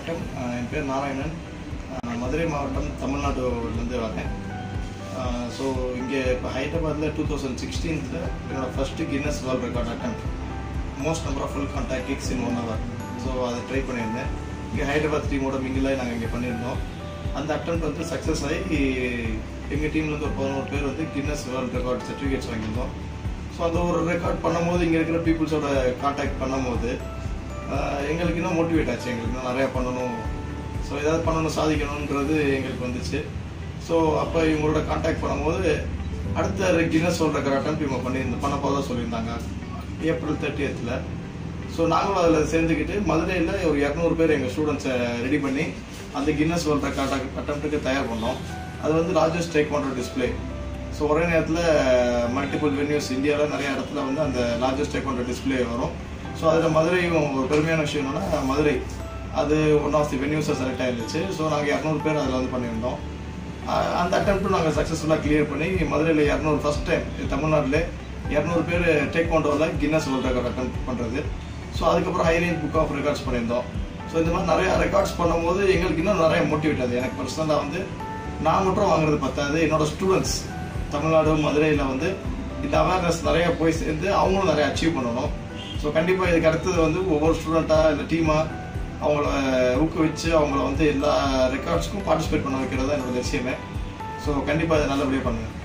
வணக்கம் அஹ் என் பேர் நாராயணன் அஹ் நான் மதுரை மாவட்டம் தமிழ்நாடுலேருந்து வரேன் ஸோ இங்கே இப்போ ஹைதராபாத்தில் டூ தௌசண்ட் சிக்ஸ்டீனில் என்னோட first Guinness world record attempt most number of full contact kicks in one hour so அதை ட்ரை பண்ணியிருந்தேன் இங்கே ஹைதராபாத் டீமோட மிங்கிலாகி நாங்கள் இங்கே பண்ணியிருந்தோம் அந்த அட்டம் வந்து சக்ஸஸ் ஆகி எங்கள் டீம்லேருந்து ஒரு பதினோரு பேர் வந்து கின்னஸ் வேர்ல்ட் ரெக்கார்ட் சர்டிஃபிகேட்ஸ் வாங்கியிருந்தோம் ஸோ அந்த ஒரு ரெக்கார்ட் பண்ணும்போது இங்கே இருக்கிற பீப்புள்ஸோட காண்டாக்ட் பண்ணும்போது ஆஹ், எங்களுக்கு இன்னும் மோட்டிவேட் ஆச்சு எங்களுக்கு இன்னும் நிறையா பண்ணணும் ஸோ ஏதாவது பண்ணணும் சாதிக்கணுன்றது எங்களுக்கு வந்துச்சு ஸோ அப்போ இவங்களோட காண்டாக்ட் பண்ணும்போது அடுத்த கின்னஸ் வேர்ல்ட் ரெக்கார்ட் அட்டம் இவங்க பண்ணியிருந்தோம் பண்ண போதாக சொல்லியிருந்தாங்க ஏப்ரல் தேர்ட்டியத்தில் ஸோ நாங்களும் அதில் சேர்ந்துக்கிட்டு மதுரையில் ஒரு இரநூறு பேர் எங்கள் ஸ்டூடெண்ட்ஸை ரெடி பண்ணி அந்த கின்னஸ் வேர்ல்ட் ரெக்கார்ட் அட்டம்ப்ட்டுக்கு தயார் பண்ணோம் அது வந்து லார்ஜஸ்ட் டேக் பண்ணுற டிஸ்பிளே ஸோ ஒரே நேரத்தில் மல்டிபிள் வென்யூஸ் இந்தியாவில் நிறைய இடத்துல வந்து அந்த லார்ஜஸ்ட் டேக் பண்ணுற டிஸ்பிளே வரும் ஸோ அதில் மதுரையும் ஒரு பெருமையான விஷயம் என்னன்னா மதுரை அது ஒன் ஆஃப் தி வென்யூஸை செலக்ட் ஆயிருந்துச்சு ஸோ நாங்கள் இரநூறு பேர் அதில் வந்து பண்ணியிருந்தோம் அஹ் அந்த அட்டம்ப்ட்டும் நாங்கள் சக்ஸஸ்ஃபுல்லாக கிளியர் பண்ணி மதுரையில் இரநூறு ஃபஸ்ட் டைம் தமிழ்நாட்டில் இரநூறு பேர் டேக் கொண்டோவில் கின்னஸ் வேர்ல்ட் ரெக்கார்ட் அட்டம் பண்ணுறது ஸோ அதுக்கப்புறம் ஹைரேஞ்ச் புக் ஆஃப் ரெக்கார்ட்ஸ் பண்ணியிருந்தோம் ஸோ இந்த மாதிரி நிறைய ரெக்கார்ட்ஸ் பண்ணும்போது எங்களுக்கு இன்னும் நிறைய மோட்டிவேட் ஆகுது எனக்கு பர்சனலாக வந்து நான் மட்டும் வாங்குறது பத்தாது என்னோட ஸ்டூடெண்ட்ஸ் தமிழ்நாடு மதுரையில் வந்து இந்த அவேர்னஸ் நிறைய போய் சேர்ந்து அவங்களும் நிறைய அச்சீவ் பண்ணணும் ஸோ கண்டிப்பாக இதுக்கு அடுத்தது வந்து ஒவ்வொரு ஸ்டூடெண்ட்டாக இல்லை டீமாக அவங்கள ஊக்குவிச்சு அவங்கள வந்து எல்லா ரெக்கார்ட்ஸ்க்கும் பார்ட்டிசிபேட் பண்ண வைக்கிறது தான் என்னோட லட்சியமே ஸோ கண்டிப்பாக இதை நல்லபடியாக பண்ணுவேன்